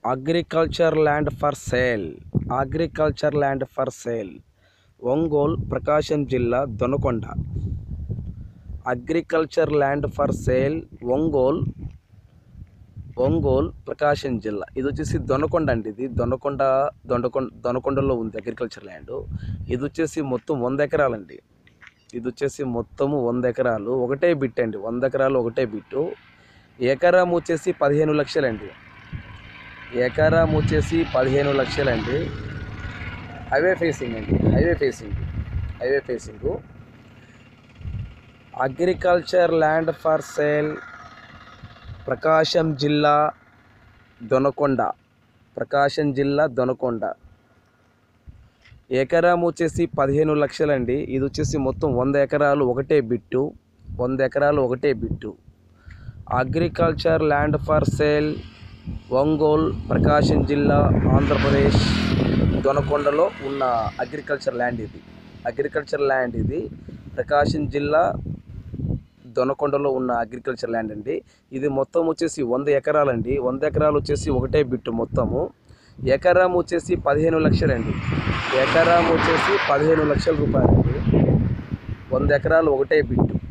agriculture land for sale agriculture land for sale Ongole Prakasam జిల్లా Donakonda agriculture land for sale Ongole Ongole Prakasam జిల్లా ఇది వచ్చేసి దొనకొండ అండి ఇది దొనకొండ దొండకొండ దొనకొండలో ఉంది అగ్రికల్చర్ ల్యాండ్ ఇది వచ్చేసి మొత్తం వంద ఎకరాలండి ఇది వచ్చేసి మొత్తము వంద ఎకరాలు ఒకటే బిట్ అండి వంద ఎకరాలు ఒకటే బిట్టు ఎకరం వచ్చేసి పదిహేను లక్షలండి ఎకరం వచ్చేసి పదిహేను లక్షలండి హైవే ఫేసింగ్ అండి highway facing highway facing agriculture land for sale Prakasam జిల్లా దొనకొండ ప్రకాశం జిల్లా దొనకొండ ఎకరం వచ్చేసి పదిహేను లక్షలండి ఇది వచ్చేసి మొత్తం వంద ఎకరాలు ఒకటే బిట్టు వంద ఎకరాలు ఒకటే bit agriculture land for sale Ongole Prakasam జిల్లా ఆంధ్రప్రదేశ్ దొనకొండలో ఉన్న అగ్రికల్చర్ ల్యాండ్ ఇది అగ్రికల్చర్ ల్యాండ్ ఇది ప్రకాశం జిల్లా దొనకొండలో ఉన్న అగ్రికల్చర్ ల్యాండ్ అండి ఇది మొత్తం వచ్చేసి వంద ఎకరాలండి వంద ఎకరాలు వచ్చేసి ఒకటే బిట్టు మొత్తము ఎకరం వచ్చేసి పదిహేను లక్షలండి ఎకరం వచ్చేసి పదిహేను లక్షల రూపాయలండి వంద ఎకరాలు ఒకటే బిట్టు